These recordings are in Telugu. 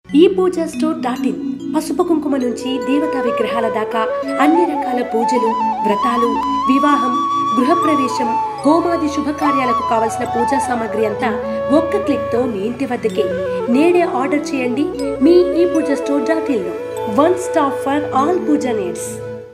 ఈ పూజ స్టోర్ డాట్ ఇన్ పసుపు కుంకుమ నుంచి దేవతా విగ్రహాల దాకా అన్ని రకాల పూజలు వ్రతాలు వివాహం గృహప్రవేశం హోమాది శుభకార్యాలకు కావలసిన పూజా సామాగ్రి అంతా ఒక్క క్లిక్ తో మీ ఇంటి వద్దకే నేడే ఆర్డర్ చేయండి మీ ఈ పూజ స్టోర్ డాట్ ఇన్ లో one stop for all pooja needs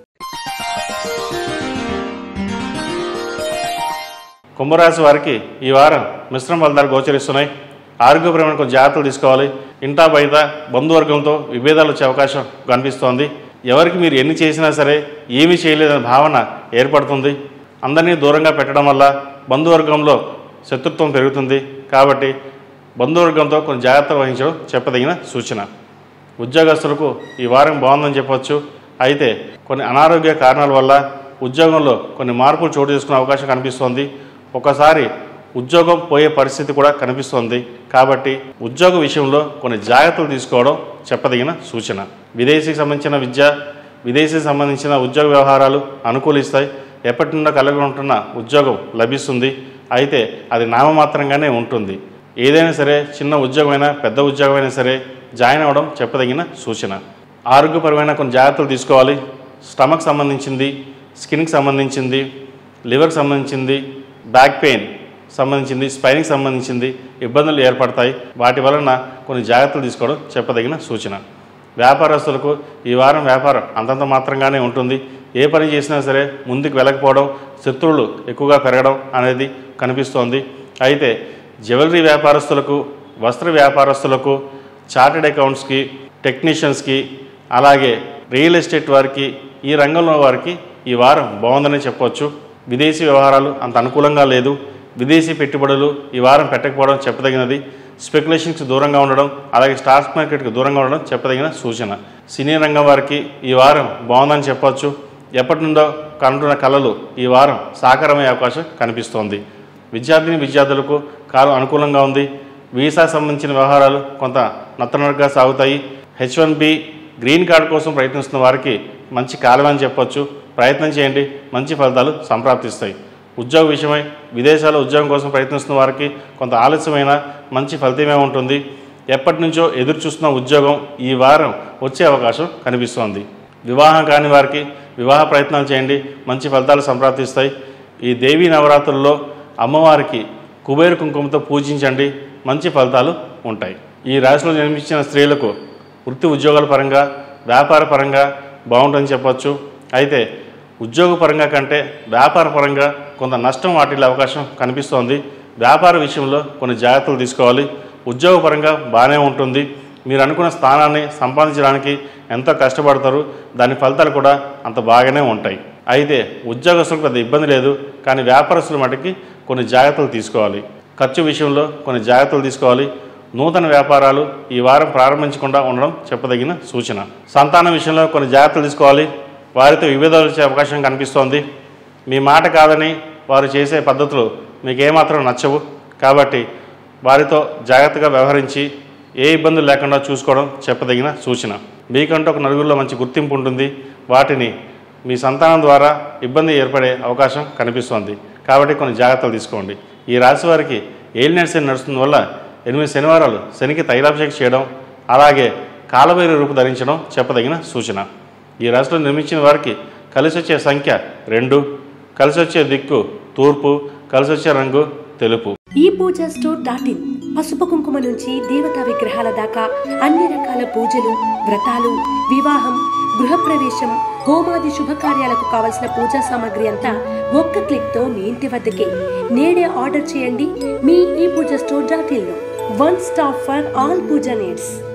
కుంభరాశి వారికి ఈ వారం మిశ్రమ ఫలితాలు గోచరిస్తున్నాయి ఆరోగ్యపరమైన కొంచెం జాగ్రత్తలు తీసుకోవాలి ఇంటా బయట బంధువర్గంతో విభేదాలు వచ్చే అవకాశం కనిపిస్తోంది ఎవరికి మీరు ఎన్ని చేసినా సరే ఏమీ చేయలేదనే భావన ఏర్పడుతుంది అందరినీ దూరంగా పెట్టడం వల్ల బంధువర్గంలో శత్రుత్వం పెరుగుతుంది కాబట్టి బంధువర్గంతో కొంచెం జాగ్రత్త వహించడం చెప్పదగిన సూచన ఉద్యోగస్తులకు ఈ వారం బాగుందని చెప్పవచ్చు అయితే కొన్ని అనారోగ్య కారణాల వల్ల ఉద్యోగంలో కొన్ని మార్పులు చోటు చేసుకునే అవకాశం కనిపిస్తోంది ఒకసారి ఉద్యోగం పోయే పరిస్థితి కూడా కనిపిస్తోంది కాబట్టి ఉద్యోగ విషయంలో కొన్ని జాగ్రత్తలు తీసుకోవడం చెప్పదగిన సూచన విదేశీకి సంబంధించిన విద్య విదేశీకి సంబంధించిన ఉద్యోగ వ్యవహారాలు అనుకూలిస్తాయి ఎప్పటి నుండో కలిగి ఉంటున్న ఉద్యోగం లభిస్తుంది అయితే అది నామమాత్రంగానే ఉంటుంది ఏదైనా సరే చిన్న ఉద్యోగమైనా పెద్ద ఉద్యోగమైనా సరే జాయిన్ అవ్వడం చెప్పదగిన సూచన ఆరోగ్యపరమైన కొన్ని జాగ్రత్తలు తీసుకోవాలి స్టమక్ సంబంధించింది స్కిన్కి సంబంధించింది లివర్కి సంబంధించింది బ్యాక్ పెయిన్ సంబంధించింది స్పైన్కి సంబంధించింది ఇబ్బందులు ఏర్పడతాయి వాటి వలన కొన్ని జాగ్రత్తలు తీసుకోవడం చెప్పదగిన సూచన వ్యాపారస్తులకు ఈ వారం వ్యాపారం అంతంత మాత్రంగానే ఉంటుంది ఏ పని చేసినా సరే ముందుకు వెళ్ళకపోవడం శత్రువులు ఎక్కువగా పెరగడం అనేది కనిపిస్తోంది అయితే జ్యువెలరీ వ్యాపారస్తులకు వస్త్ర వ్యాపారస్తులకు చార్టెడ్ అకౌంట్స్కి టెక్నీషియన్స్కి అలాగే రియల్ ఎస్టేట్ వారికి ఈ రంగంలో వారికి ఈ వారం బాగుందని చెప్పవచ్చు విదేశీ వ్యవహారాలు అంత అనుకూలంగా లేదు విదేశీ పెట్టుబడులు ఈ వారం పెట్టకపోవడం చెప్పదగినది స్పెక్యులేషన్స్కి దూరంగా ఉండడం అలాగే స్టాక్ మార్కెట్కి దూరంగా ఉండడం చెప్పదగిన సూచన సినీ రంగం వారికి ఈ వారం బాగుందని చెప్పవచ్చు ఎప్పటి నుండో కంటున్న కళలు ఈ వారం సాకారమయ్యే అవకాశం కనిపిస్తోంది విద్యార్థిని విద్యార్థులకు కాలం అనుకూలంగా ఉంది వీసా సంబంధించిన వ్యవహారాలు కొంత నత్తనడగా సాగుతాయి H one B green card కోసం ప్రయత్నిస్తున్న వారికి మంచి కాలం అని చెప్పొచ్చు ప్రయత్నం చేయండి మంచి ఫలితాలు సంప్రాప్తిస్తాయి ఉద్యోగ విషయమై విదేశాల్లో ఉద్యోగం కోసం ప్రయత్నిస్తున్న వారికి కొంత ఆలస్యమైన మంచి ఫలితమే ఉంటుంది ఎప్పటి నుంచో ఎదురు చూస్తున్న ఉద్యోగం ఈ వారం వచ్చే అవకాశం కనిపిస్తోంది వివాహం కాని వారికి వివాహ ప్రయత్నాలు చేయండి మంచి ఫలితాలు సంప్రాప్తిస్తాయి ఈ దేవీ నవరాత్రుల్లో అమ్మవారికి కుబేరు కుంకుమతో పూజించండి మంచి ఫలితాలు ఉంటాయి ఈ రాశిలో జన్మించిన స్త్రీలకు వృత్తి ఉద్యోగాల పరంగా వ్యాపార పరంగా బాగుంటుందని చెప్పొచ్చు అయితే ఉద్యోగ పరంగా కంటే వ్యాపార పరంగా కొంత నష్టం వాటిల్లే అవకాశం కనిపిస్తోంది వ్యాపార విషయంలో కొన్ని జాగ్రత్తలు తీసుకోవాలి ఉద్యోగ పరంగా బాగానే ఉంటుంది మీరు అనుకున్న స్థానాన్ని సంపాదించడానికి ఎంతో కష్టపడతారు దాని ఫలితాలు కూడా అంత బాగానే ఉంటాయి అయితే ఉద్యోగస్తులకు పెద్ద ఇబ్బంది లేదు కానీ వ్యాపారస్తుల మటుకి కొన్ని జాగ్రత్తలు తీసుకోవాలి ఖర్చు విషయంలో కొన్ని జాగ్రత్తలు తీసుకోవాలి నూతన వ్యాపారాలు ఈ వారం ప్రారంభించకుండా ఉండడం చెప్పదగిన సూచన సంతానం విషయంలో కొన్ని జాగ్రత్తలు తీసుకోవాలి వారితో విభేదాలు వచ్చే అవకాశం కనిపిస్తోంది మీ మాట కాదని వారు చేసే పద్ధతులు మీకు ఏమాత్రం నచ్చవు కాబట్టి వారితో జాగ్రత్తగా వ్యవహరించి ఏ ఇబ్బందులు లేకుండా చూసుకోవడం చెప్పదగిన సూచన మీకంటూ ఒక నలుగురిలో మంచి గుర్తింపు ఉంటుంది వాటిని మీ సంతానం ద్వారా ఇబ్బంది ఏర్పడే అవకాశం కనిపిస్తోంది కాబట్టి కొన్ని జాగ్రత్తలు తీసుకోండి ఈ రాశి వారికి ఏలినట్ శని నడుస్తున్న వల్ల ఎనిమిది శనివారాలు శనికి తైలాభిషేకం చేయడం అలాగే కాలభైరు రూపు ధరించడం చెప్పదగిన సూచన ఈ రాశిలో నిర్మించిన వారికి కలిసి వచ్చే సంఖ్య రెండు కలిసి వచ్చే దిక్కు తూర్పు కలిసి వచ్చే రంగు తెలుపు ఈ పూజ స్టోర్ డాట్ ఇన్ పసుపు కుంకుమ నుంచి దేవతా విగ్రహాల దాకా అన్ని రకాల పూజలు వ్రతాలు వివాహం గృహప్రవేశం హోమాది శుభకార్యాలకు కావలసిన పూజా సామాగ్రి అంతా ఒక్క క్లిక్ తో మీ ఇంటి వద్దకే నేడే ఆర్డర్ చేయండి మీ ఈ పూజ స్టోర్ డాట్ ఇన్ లో one stop for all pooja needs